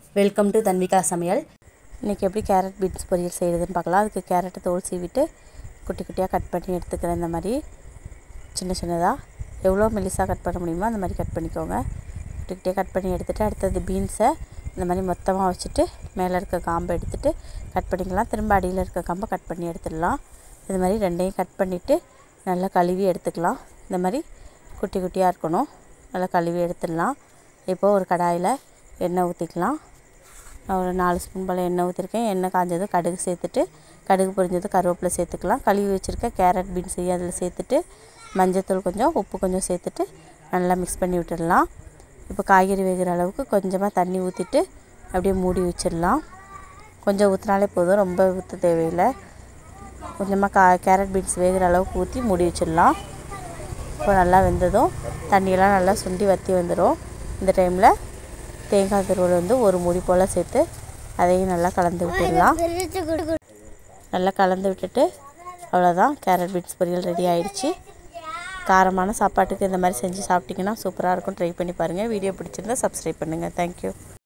welcome to Tanvika சமையல் இன்றைக்கி எப்படி கேரட் பீன்ஸ் பொரியல் செய்கிறதுன்னு பார்க்கலாம் அதுக்கு கேரட்டை தோல் சீவிட்டு குட்டி குட்டியாக கட் பண்ணி எடுத்துக்கிறேன் இந்த மாதிரி சின்ன சின்னதாக எவ்வளோ மெலிசாக கட் பண்ண முடியுமோ அந்த மாதிரி கட் பண்ணிக்கோங்க குட்டி குட்டியாக கட் பண்ணி எடுத்துகிட்டு அடுத்தது பீன்ஸை இந்த மாதிரி மொத்தமாக வச்சுட்டு மேலே இருக்க காம்பை எடுத்துகிட்டு கட் பண்ணிக்கலாம் திரும்ப அடியில் இருக்க காம்பை கட் பண்ணி எடுத்துடலாம் இது மாதிரி ரெண்டையும் கட் பண்ணிவிட்டு நல்லா கழுவி எடுத்துக்கலாம் இந்த மாதிரி குட்டி குட்டியாக இருக்கணும் நல்லா கழுவி எடுத்துடலாம் இப்போது ஒரு கடாயில் எண்ணெய் ஊற்றிக்கலாம் நான் ஒரு நாலு ஸ்பூன் போல் எண்ணெய் ஊற்றிருக்கேன் எண்ணெய் காஞ்சது கடுகு சேர்த்துட்டு கடுகு பொரிஞ்சது கருவேப்பிலை சேர்த்துக்கலாம் கழுவி வச்சுருக்க கேரட் பீன்ஸையும் அதில் சேர்த்துட்டு மஞ்சத்தூள் கொஞ்சம் உப்பு கொஞ்சம் சேர்த்துட்டு நல்லா மிக்ஸ் பண்ணி விட்டுடலாம் இப்போ காய்கறி வேகிற அளவுக்கு கொஞ்சமாக தண்ணி ஊற்றிட்டு அப்படியே மூடி வச்சிடலாம் கொஞ்சம் ஊற்றினாலே போதும் ரொம்ப ஊற்ற தேவையில்லை கொஞ்சமாக கா கேரட் பீன்ஸ் வேகிற அளவுக்கு ஊற்றி மூடி வச்சிடலாம் இப்போ நல்லா வெந்ததும் தண்ணியெல்லாம் நல்லா சுண்டி வற்றி வந்துடும் இந்த டைமில் தேங்காய் துருவல் வந்து ஒரு மூடி போல் சேர்த்து அதையும் நல்லா கலந்து விட்டுடலாம் நல்லா கலந்து விட்டுட்டு அவ்வளோதான் கேரட் பீன்ஸ் பொரியல் ரெடி ஆயிடுச்சு காரமான சாப்பாட்டுக்கு இந்த மாதிரி செஞ்சு சாப்பிட்டிங்கன்னா சூப்பராக இருக்கும் ட்ரை பண்ணி பாருங்கள் வீடியோ பிடிச்சிருந்தா சப்ஸ்கிரைப் பண்ணுங்கள் தேங்க்யூ